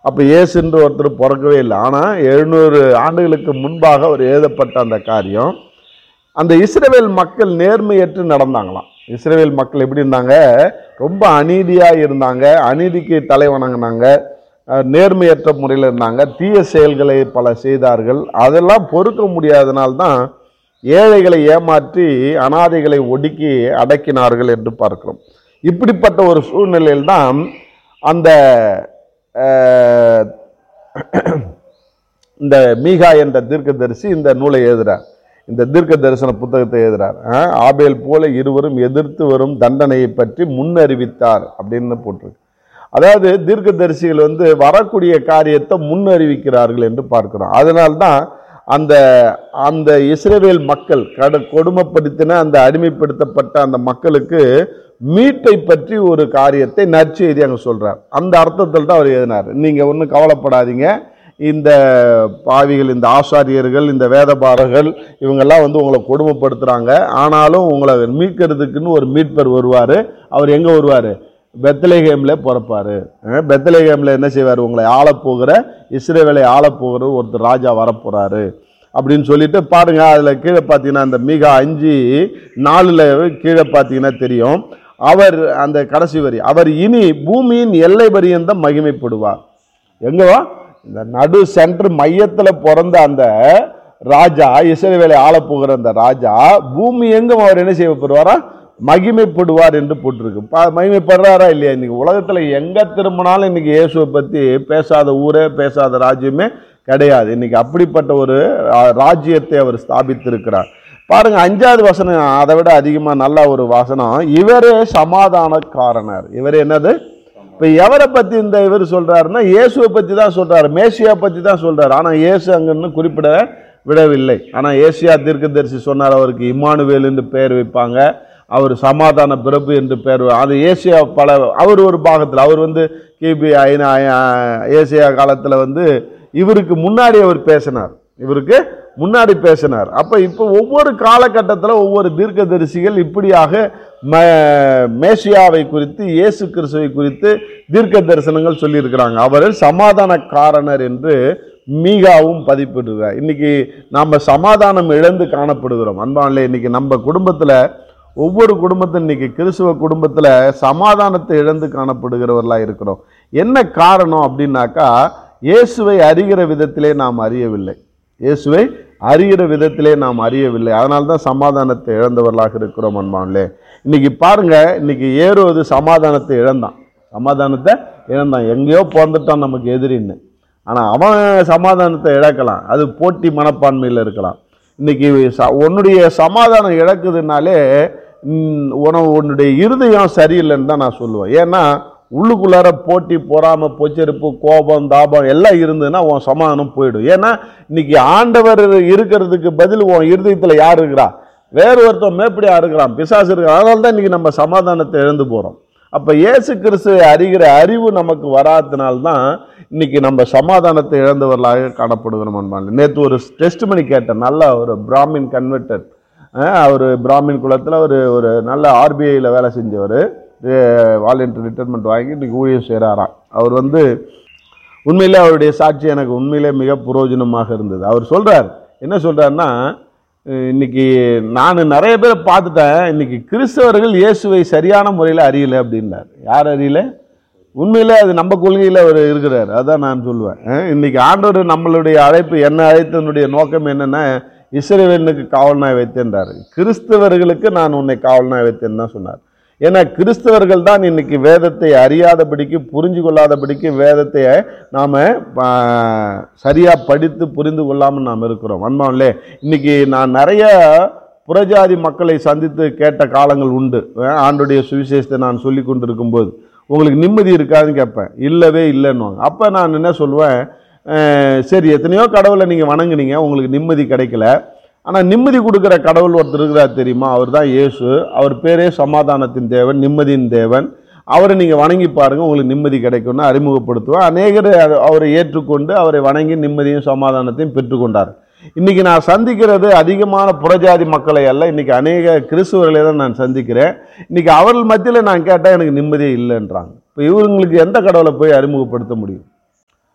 அப்போ இயேசுன்ற ஒருத்தர் பிறக்கவே இல்லை ஆனால் எழுநூறு ஆண்டுகளுக்கு முன்பாக அவர் எழுதப்பட்ட அந்த காரியம் அந்த இஸ்ரவேல் மக்கள் நேர்மையற்று நடந்தாங்களாம் இஸ்ரவேல் மக்கள் எப்படி இருந்தாங்க ரொம்ப அநீதியாக இருந்தாங்க அநீதிக்கு தலை வணங்கினாங்க அஹ், நேர்மையற்ற முறையில் இருந்தாங்க தீய செயல்களை பல செய்தார்கள் அதெல்லாம் பொறுக்க முடியாதனால்தான் ஏழைகளை ஏமாற்றி அனாதைகளை ஒடுக்கி அடக்கினார்கள் என்று பார்க்கிறோம் இப்படிப்பட்ட ஒரு சூழ்நிலையில் தான் அந்த அஹ், இந்த மீகா என்ற தீர்க்கதரிசி இந்த நூலை எழுதுறார் இந்த தீர்க்க தரிசன புத்தகத்தை எழுதுறார் அஹ், ஆபேல் போல இருவரும் எதிர்த்து வரும் தண்டனையை பற்றி முன்னறிவித்தார் அப்படின்னு போட்டிருக்கு அதாவது தீர்க்கதரிசிகள் வந்து வரக்கூடிய காரியத்தை முன்னறிவிக்கிறார்கள் என்று பார்க்கிறோம் அதனால்தான் அந்த அந்த இஸ்ரவேல் மக்கள் கடு கொடுமைப்படுத்தின அந்த அடிமைப்படுத்தப்பட்ட அந்த மக்களுக்கு மீட்பை பற்றி ஒரு காரியத்தை நற்செய்தி அங்கே சொல்றார் அந்த அர்த்தத்தில் தான் அவர் எழுதினார் நீங்கள் ஒன்றும் கவலைப்படாதீங்க இந்த பாவிகள் இந்த ஆசாரியர்கள் இந்த வேதபாரர்கள் இவங்கெல்லாம் வந்து உங்களை கொடுமைப்படுத்துகிறாங்க ஆனாலும் உங்களை மீட்கிறதுக்குன்னு ஒரு மீட்பர் வருவார் அவர் எங்கே வருவார் பெத்தலேகேமில் பிறப்பார் பெத்தலேகேமில் என்ன செய்வார் உங்களை ஆளப்போகிற இஸ்ரேவேலை ஆளப்போகிற ஒருத்தர் ராஜா வரப்போகிறாரு அப்படின்னு சொல்லிட்டு பாருங்க அதில் கீழே பார்த்தீங்கன்னா இந்த மிக அஞ்சு நாலில் கீழே பார்த்தீங்கன்னா தெரியும் அவர் அந்த கடைசி வரி அவர் இனி பூமியின் எல்லை பரியந்தம் மகிமைப்படுவார் எங்கவா இந்த நடு சென்டர் மையத்தில் பிறந்த அந்த ராஜா இஸ்ரவேலை ஆளப்போகிற அந்த ராஜா பூமி எங்கும் அவர் என்ன செய்யப்படுவாரா மகிமைப்படுவார் என்று போட்டிருக்கு பா- மகிமைப்படுறாரா இல்லையா இன்னைக்கு உலகத்தில் எங்கே திரும்பினாலும் இன்னைக்கு இயேசுவை பற்றி பேசாத ஊரே பேசாத ராஜ்யமே கிடையாது இன்னைக்கு அப்படிப்பட்ட ஒரு ஆ, ராஜ்யத்தை அவர் ஸ்தாபித்திருக்கிறார் பாருங்க அஞ்சாவது வசனம் அதை விட அதிகமாக நல்ல ஒரு வசனம் இவரே சமாதானக்காரனர் இவர் என்னது இப்போ எவரை பற்றி இந்த இவர் சொல்றாருன்னா இயேசுவை பற்றி தான் சொல்றாரு மேசியா பற்றி தான் சொல்றாரு ஆனால் இயேசு அங்கன்னு குறிப்பிட விடவில்லை ஆனால் ஏசியா தீர்க்கதரிசி சொன்னார் அவருக்கு இம்மானுவேல் என்று பெயர் வைப்பாங்க அவர் சமாதான பிறப்பு என்று பெயர் வை- அது ஏசியா பல அவர் ஒரு பாகத்தில் அவர் வந்து கிபி ஐநா ஏசியா காலத்தில் வந்து இவருக்கு முன்னாடி அவர் பேசினார் இவருக்கு முன்னாடி பேசினார் அப்போ இப்போ ஒவ்வொரு காலகட்டத்தில் ஒவ்வொரு தீர்க்கதரிசிகள் இப்படியாக ம மேசியாவை குறித்து இயேசு கிறிஸ்துவை குறித்து தீர்க்க தரிசனங்கள் சொல்லியிருக்கிறாங்க அவர் சமாதானக்காரனர் என்று மீகாவும் பதிப்பிடுகிறார் இன்னைக்கு நாம் சமாதானம் இழந்து காணப்படுகிறோம் அன்பான்ல இன்னைக்கு நம்ம குடும்பத்தில் ஒவ்வொரு குடும்பத்தில் இன்னைக்கு கிறிஸ்துவ குடும்பத்தில் சமாதானத்தை இழந்து காணப்படுகிறவர்களாக இருக்கிறோம் என்ன காரணம் அப்படின்னாக்கா இயேசுவை அறிகிற விதத்திலே நாம் அறியவில்லை இயேசுவை அறிகிற விதத்திலே நாம் அறியவில்லை அதனால தான் சமாதானத்தை இழந்தவர்களாக இருக்கிறோம் அன்பான்லே இன்னைக்கு பாருங்க இன்னைக்கு ஏறுவது சமாதானத்தை இழந்தான் சமாதானத்தை இழந்தான் எங்கேயோ பிறந்துட்டான் நமக்கு எதிரின்னு ஆனால் அவன் சமாதானத்தை இழக்கலாம் அது போட்டி மனப்பான்மையில் இருக்கலாம் இன்னைக்கு ச உன்னுடைய சமாதானம் இழக்குதுனாலே ம், உன உன்னுடைய இருதயம் சரியில்லைன்னு தான் நான் சொல்லுவேன் ஏன்னா உள்ளுக்குள்ளார போட்டி பொறாமை பொச்சரிப்பு கோபம் தாபம் எல்லாம் இருந்ததுன்னா உன் சமாதானம் போயிடும் ஏன்னா இன்னைக்கு ஆண்டவர் இருக்கிறதுக்கு பதில் உன் இருதயத்தில் யார் இருக்கிறா வேறு ஒருத்தன் மேப்படியா இருக்கிறான் பிசாசு இருக்கிறான் அதனால தான் இன்னைக்கு நம்ம சமாதானத்தை இழந்து போகிறோம் அப்போ இயேசு கிறிஸ்துவை அறிகிற அறிவு நமக்கு வராதனால்தான் இன்னைக்கு நம்ம சமாதானத்தை இழந்தவர்களாக காணப்படுகிறோம் அன்பான் நேற்று ஒரு டெஸ்ட் பண்ணி கேட்டேன் நல்ல ஒரு பிராமின் கன்வெர்டட் அவர் பிராமின் குலத்தில் ஒரு ஒரு நல்ல ஆர்பிஐயில் வேலை செஞ்சவர் வாலண்டியர் ரிட்டைர்மெண்ட் வாங்கி இன்னைக்கு ஊழியம் செய்கிறாராம் அவர் வந்து உண்மையிலே அவருடைய சாட்சி எனக்கு உண்மையிலே மிக பிரயோஜனமாக இருந்தது அவர் சொல்றார் என்ன சொல்றாருன்னா அஹ் இன்னைக்கு நான் நிறைய பேரை பார்த்துட்டேன் இன்னைக்கு கிறிஸ்தவர்கள் இயேசுவை சரியான முறையில் அறியல அப்படின்னார் யார் அறியல உண்மையிலே அது நம்ம கொள்கையில் அவர் இருக்கிறார் அதான் நான் சொல்லுவேன் அஹ் இன்னைக்கு ஆண்டவர் நம்மளுடைய அழைப்பு என்ன அழைத்தனுடைய நோக்கம் என்னன்னா இஸ்ரவேலுக்கு காவல் நாய் வைத்தேன்றார் கிறிஸ்தவர்களுக்கு நான் உன்னை காவல் நாய் வைத்தேன்னு தான் சொன்னார் ஏன்னா கிறிஸ்தவர்கள் தான் இன்னைக்கு வேதத்தை அறியாதபடிக்கு புரிஞ்சு கொள்ளாதபடிக்கு வேதத்தை நாம் சரியாக படித்து புரிந்து கொள்ளாமல் நாம் இருக்கிறோம் அன்பாவிலே இன்னைக்கு நான் நிறைய புறஜாதி மக்களை சந்தித்து கேட்ட காலங்கள் உண்டு அஹ் ஆண்டுடைய சுவிசேஷத்தை நான் சொல்லி கொண்டு இருக்கும்போது உங்களுக்கு நிம்மதி இருக்காதுன்னு கேட்பேன் இல்லவே இல்லைன்னுவாங்க அப்போ நான் என்ன சொல்லுவேன் அஹ் சரி எத்தனையோ கடவுளை நீங்கள் வணங்குனீங்க உங்களுக்கு நிம்மதி கிடைக்கல ஆனால் நிம்மதி கொடுக்குற கடவுள் ஒருத்தர் இருக்கிறார் தெரியுமா அவர் தான் இயேசு அவர் பேரே சமாதானத்தின் தேவன் நிம்மதியின் தேவன் அவரை நீங்கள் வணங்கி பாருங்கள் உங்களுக்கு நிம்மதி கிடைக்கும்னு அறிமுகப்படுத்துவேன் அநேகர் அத- அவரை ஏற்றுக்கொண்டு அவரை வணங்கி நிம்மதியும் சமாதானத்தையும் பெற்றுக்கொண்டார் இன்னைக்கு நான் சந்திக்கிறது அதிகமான புறஜாதி மக்களை அல்ல இன்னைக்கு அநேக கிறிஸ்துவர்களை தான் நான் சந்திக்கிறேன் இன்னைக்கு அவர்கள் மத்தியில் நான் கேட்டால் எனக்கு நிம்மதியே இல்லைன்றாங்க இப்போ இவங்களுக்கு எந்த கடவுளை போய் அறிமுகப்படுத்த முடியும்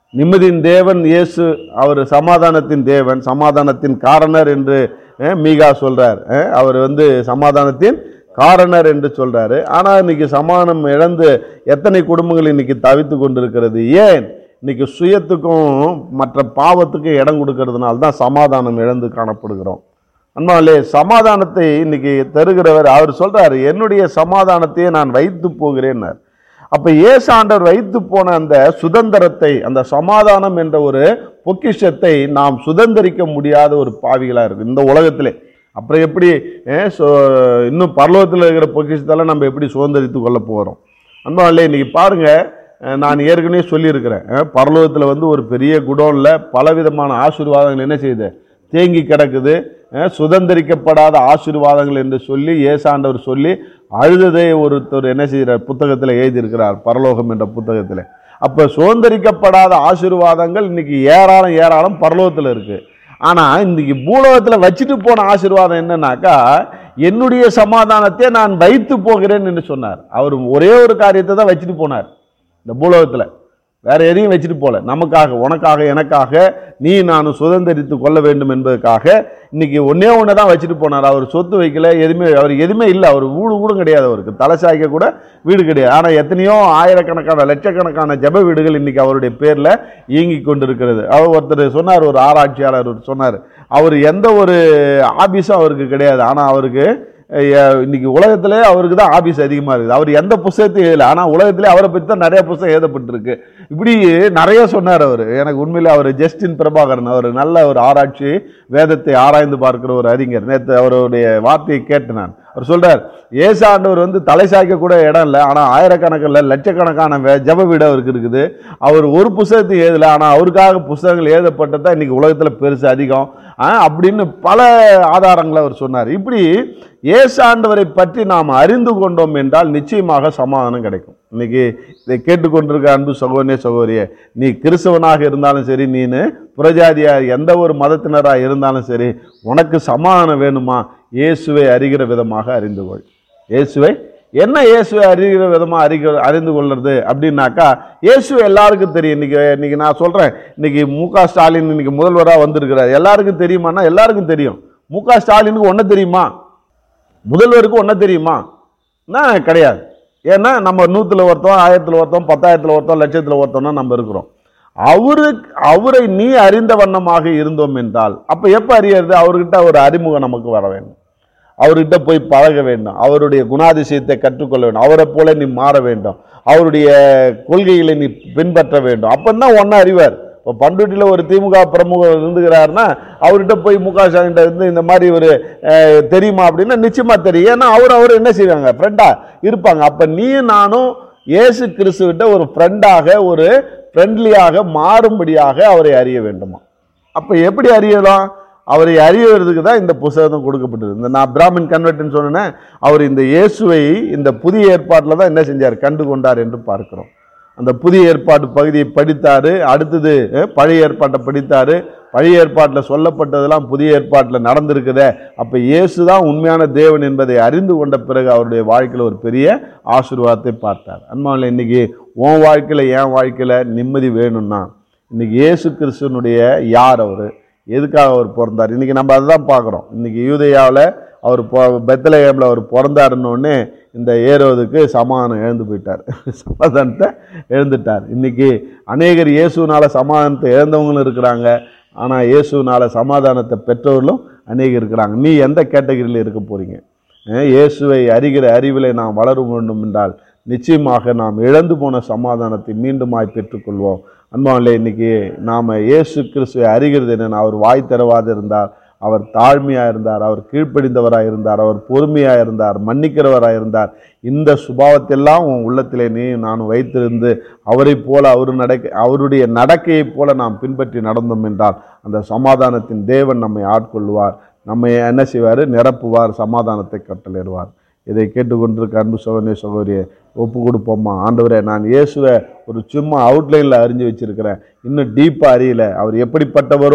நிம்மதியின் தேவன் இயேசு அவர் சமாதானத்தின் தேவன் சமாதானத்தின் காரணர் என்று அஹ், மீகா சொல்றார் அஹ், அவர் வந்து சமாதானத்தின் காரணர் என்று சொல்றாரு ஆனா இன்னைக்கு சமாதானம் இழந்து எத்தனை குடும்பங்கள் இன்னைக்கு தவித்து கொண்டிருக்கிறது ஏன் இன்னைக்கு சுயத்துக்கும் மற்ற பாவத்துக்கும் இடம் கொடுக்கறதுனால தான் சமாதானம் இழந்து காணப்படுகிறோம் அன்பாலே சமாதானத்தை இன்னைக்கு தருகிறவர் அவர் சொல்றாரு என்னுடைய சமாதானத்தையே நான் வைத்து போகிறேன்னார் அப்ப இயேசு ஆண்டவர் வைத்து போன அந்த சுதந்திரத்தை அந்த சமாதானம் என்ற ஒரு பொக்கிஷத்தை நாம் சுதந்திரிக்க முடியாத ஒரு பாவிகளா இருக்கு இந்த உலகத்திலே அப்புறம் எப்படி அஹ், சோ- இன்னும் பரலோகத்தில் இருக்கிற பொக்கிஷத்தெல்லாம் நம்ம எப்படி சுதந்திரித்து கொள்ள போகிறோம் அன்பாலே இன்னைக்கு பாருங்க அஹ், நான் ஏற்கனவே சொல்லியிருக்கிறேன் அஹ், பரலோகத்துல வந்து ஒரு பெரிய குடோனில் பலவிதமான ஆசீர்வாதங்கள் என்ன செய்யுது தேங்கி கிடக்குது அஹ், சுதந்திரிக்கப்படாத ஆசீர்வாதங்கள் என்று சொல்லி ஏசாண்டவர் சொல்லி அழுததை ஒருத்தர் என்ன செய்கிறார் புத்தகத்தில் எழுதியிருக்கிறார் பரலோகம் என்ற புத்தகத்தில் அப்போ சுதந்திரிக்கப்படாத ஆசீர்வாதங்கள் இன்னைக்கு ஏராளம் ஏராளம் பரலோகத்தில் இருக்கு ஆனால் இன்னைக்கு பூலோகத்தில் வச்சுட்டு போன ஆசீர்வாதம் என்னன்னாக்கா என்னுடைய சமாதானத்தை நான் வைத்து போகிறேன் என்று சொன்னார் அவர் ஒரே ஒரு காரியத்தை தான் வச்சுட்டு போனார் இந்த பூலோகத்தில் வேற எதையும் வச்சுட்டு போல நமக்காக உனக்காக எனக்காக நீ நானும் சுதந்திரித்து கொள்ள வேண்டும் என்பதற்காக இன்னைக்கு ஒன்னே ஒன்று தான் வச்சுட்டு போனார் அவர் சொத்து வைக்கல எதுவுமே அவர் எதுவுமே இல்லை அவர் வீடு கூட கிடையாது அவருக்கு தலை சாய்க்க கூட வீடு கிடையாது ஆனால் எத்தனையோ ஆயிரக்கணக்கான லட்சக்கணக்கான ஜெப வீடுகள் இன்னைக்கு அவருடைய பேரில் இயங்கி கொண்டிருக்கிறது அவர் ஒருத்தர் சொன்னார் ஒரு ஆராய்ச்சியாளர் ஒரு சொன்னார் அவர் எந்த ஒரு ஆபீஸும் அவருக்கு கிடையாது ஆனால் அவருக்கு அஹ், இன்னைக்கு உலகத்திலே அவருக்கு தான் ஆபீஸ் அதிகமாக இருக்குது அவர் எந்த புஸ்தகத்தையும் எழுதல ஆனால் உலகத்திலே அவரை பற்றி தான் நிறைய புஸ்தகம் எழுதப்பட்டிருக்கு இப்படி நிறைய சொன்னார் அவர் எனக்கு உண்மையிலே அவர் ஜஸ்டின் பிரபாகரன் அவர் நல்ல ஒரு ஆராய்ச்சி வேதத்தை ஆராய்ந்து பார்க்கிற ஒரு அறிஞர் நேற்று அவருடைய வார்த்தையை கேட்டு நான் அவர் சொல்றார் ஏசு ஆண்டவர் வந்து தலை சாய்க்க கூட இடம் இல்லை ஆனால் ஆயிரக்கணக்கில் லட்சக்கணக்கான வே- ஜெப வீடு அவருக்கு இருக்குது அவர் ஒரு புஸ்தகத்தை எழுதலை ஆனால் அவருக்காக புஸ்தகங்கள் எழுதப்பட்டது தான் இன்னைக்கு உலகத்தில் பெருசு அதிகம் ஆ, அப்படின்னு பல ஆதாரங்களை அவர் சொன்னார் இப்படி இயேசு ஆண்டவரை பற்றி நாம் அறிந்து கொண்டோம் என்றால் நிச்சயமாக சமாதானம் கிடைக்கும் இன்னைக்கு இதை கேட்டுக்கொண்டிருக்க அன்பு சகோதரனே சகோதரியே நீ கிறிஸ்தவனாக இருந்தாலும் சரி நீனு புறஜாதியா எந்த ஒரு மதத்தினராக இருந்தாலும் சரி உனக்கு சமாதானம் வேணுமா இயேசுவை அறிகிற விதமாக அறிந்து கொள் இயேசுவை என்ன இயேசுவை அறிகிற விதமாக அறிக அறிந்து கொள்றது அப்படின்னாக்கா இயேசு எல்லாருக்கும் தெரியும் இன்னைக்கு இன்னைக்கு நான் சொல்கிறேன் இன்னைக்கு மு க ஸ்டாலின் இன்னைக்கு முதல்வராக வந்திருக்கிறார் எல்லாருக்கும் தெரியுமான்னா எல்லாருக்கும் தெரியும் மு க ஸ்டாலினுக்கு ஒன்றும் தெரியுமா முதல்வருக்கு ஒன்றும் தெரியுமா நான் கிடையாது ஏன்னா நம்ம நூற்றில் ஒருத்தன் ஆயிரத்தில் ஒருத்தன் பத்தாயிரத்தில் ஒருத்தன் லட்சத்தில் ஒருத்தனா நம்ம இருக்கிறோம் அவரு அவரை நீ அறிந்த வண்ணமாக இருந்தோம் என்றால் அப்போ எப்போ அறியறது அவர்கிட்ட ஒரு அறிமுகம் நமக்கு வர வேண்டும் அவர்கிட்ட போய் பழக வேண்டும் அவருடைய குணாதிசயத்தை கற்றுக்கொள்ள வேண்டும் அவரை போல நீ மாற வேண்டும் அவருடைய கொள்கைகளை நீ பின்பற்ற வேண்டும் அப்பந்தான் ஒன்றா அறிவார் இப்போ பண்ருட்டியில் ஒரு திமுக பிரமுகர் இருந்துக்கிறாருன்னா அவர்கிட்ட போய் முக ஸ்டாலின் இருந்து இந்த மாதிரி ஒரு அஹ், தெரியுமா அப்படின்னா நிச்சயமா தெரியும் ஏன்னா அவர் அவர் என்ன செய்வாங்க ஃப்ரெண்டா இருப்பாங்க அப்போ நீ நானும் இயேசு கிறிஸ்துவிட்ட ஒரு ஃப்ரெண்டாக ஒரு ஃப்ரெண்ட்லியாக மாறும்படியாக அவரை அறிய வேண்டுமா அப்போ எப்படி அறியலாம் அவரை அறியறதுக்கு தான் இந்த புஸ்தகம் கொடுக்கப்பட்டது இந்த நான் பிராமின் கன்வெர்ட்னு சொன்னேன் அவர் இந்த இயேசுவை இந்த புதிய ஏற்பாட்டில் தான் என்ன செஞ்சார் கண்டு கொண்டார் என்று பார்க்கிறோம் அந்த புதிய ஏற்பாட்டு பகுதியை படித்தாரு அடுத்தது அஹ், பழைய ஏற்பாட்டை படித்தாரு பழைய ஏற்பாட்டில் சொல்லப்பட்டதெல்லாம் புதிய ஏற்பாட்டில் நடந்திருக்குதே அப்போ இயேசு தான் உண்மையான தேவன் என்பதை அறிந்து கொண்ட பிறகு அவருடைய வாழ்க்கையில் ஒரு பெரிய ஆசீர்வாதத்தை பார்த்தார் அன்பாவில் இன்னைக்கு உன் வாழ்க்கையில் என் வாழ்க்கையில் நிம்மதி வேணும்னா இன்னைக்கு இயேசு கிறிஸ்துவனுடைய யார் அவர் எதுக்காக அவர் பிறந்தார் இன்னைக்கு நம்ம அதுதான் பார்க்குறோம் இன்னைக்கு யூதயாவில் அவர் பொ பெத்தலேயமில் அவர் பிறந்தாருன்னொடனே இந்த ஏரோதுக்கு சமாதானம் இழந்து போயிட்டார் சமாதானத்தை இழந்துட்டார் இன்னைக்கு அநேகர் இயேசுனால சமாதானத்தை இழந்தவங்களும் இருக்கிறாங்க ஆனால் இயேசுனால சமாதானத்தை பெற்றவர்களும் அநேகர் இருக்கிறாங்க நீ எந்த கேட்டகரியில் இருக்க போறீங்க அஹ் இயேசுவை அறிகிற அறிவிலை நாம் வளர வேண்டும் என்றால் நிச்சயமாக நாம் இழந்து போன சமாதானத்தை மீண்டுமாய் பெற்றுக்கொள்வோம் அன்பாவிலே இன்னைக்கு நாம் இயேசு கிறிஸ்துவை அறிகிறது என்னென்ன அவர் வாய் திறவாது இருந்தார் அவர் தாழ்மையாக இருந்தார் அவர் கீழ்ப்படிந்தவராக இருந்தார் அவர் பொறுமையாக இருந்தார் மன்னிக்கிறவராக இருந்தார் இந்த சுபாவத்தெல்லாம் உன் உள்ளத்திலே நீ நான் வைத்திருந்து அவரைப் போல அவர் நடக்க அவருடைய நடக்கையைப் போல நாம் பின்பற்றி நடந்தோம் என்றால் அந்த சமாதானத்தின் தேவன் நம்மை ஆட்கொள்வார் நம்மை என்ன செய்வார் நிரப்புவார் சமாதானத்தை கட்டளையிடுவார் இதை கேட்டுக்கொண்டிருக்க அன்பு சகோதரி சகோதரியை ஒப்பு கொடுப்போம்மா ஆண்டவரே நான் இயேசுவை ஒரு சும்மா அவுட்லைனில் அறிஞ்சு வச்சிருக்கிறேன் இன்னும் டீப்பாக அறியல அவர் எப்படிப்பட்டவரோ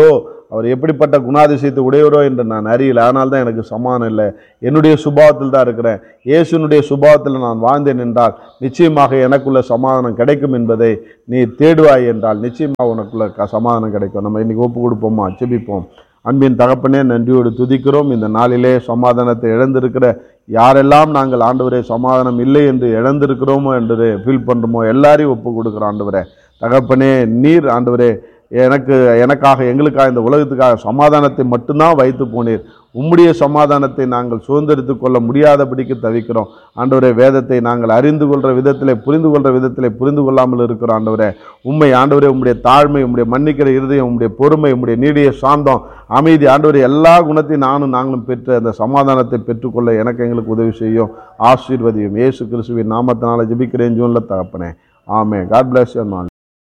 அவர் எப்படிப்பட்ட குணாதிசயத்தை உடையவரோ என்று நான் அறியல ஆனால் தான் எனக்கு சமாதானம் இல்லை என்னுடைய சுபாவத்தில் தான் இருக்கிறேன் இயேசுனுடைய சுபாவத்தில் நான் வாழ்ந்தேன் என்றால் நிச்சயமாக எனக்குள்ள சமாதானம் கிடைக்கும் என்பதை நீ தேடுவாய் என்றால் நிச்சயமாக உனக்குள்ள க- சமாதானம் கிடைக்கும் நம்ம இன்னைக்கு ஒப்பு கொடுப்போமா ஜெபிப்போம் அன்பின் தகப்பனே நன்றியோடு துதிக்கிறோம் இந்த நாளிலே சமாதானத்தை இழந்திருக்கிற யாரெல்லாம் நாங்கள் ஆண்டவரே சமாதானம் இல்லை என்று இழந்திருக்கிறோமோ என்று ஃபீல் பண்ணுறோமோ எல்லாரையும் ஒப்பு கொடுக்குறோம் ஆண்டவரே தகப்பனே நீர் ஆண்டவரே எனக்கு எனக்காக எங்களுக்காக இந்த உலகத்துக்காக சமாதானத்தை மட்டும்தான் வைத்து போனீர் உம்முடைய சமாதானத்தை நாங்கள் சுதந்திரித்துக் கொள்ள முடியாதபடிக்கு தவிக்கிறோம் ஆண்டவரே வேதத்தை நாங்கள் அறிந்து கொள்கிற விதத்திலே புரிந்து கொள்கிற விதத்திலே புரிந்து கொள்ளாமல் இருக்கிறோம் ஆண்டவரே உண்மை ஆண்டவரே உம்முடைய தாழ்மை உம்முடைய மன்னிக்கிற இருதயம் உம்முடைய பொறுமை உம்முடைய நீடிய சாந்தம் அமைதி ஆண்டவரே எல்லா குணத்தையும் நானும் நாங்களும் பெற்று அந்த சமாதானத்தை பெற்றுக்கொள்ள எனக்கு எங்களுக்கு உதவி செய்யும் ஆசீர்வதியும் இயேசு கிறிஸ்துவின் நாமத்தினால ஜெபிக்கிறேன் ஜூனில் தகப்பனே ஆமே காட் பிளஸ் யூ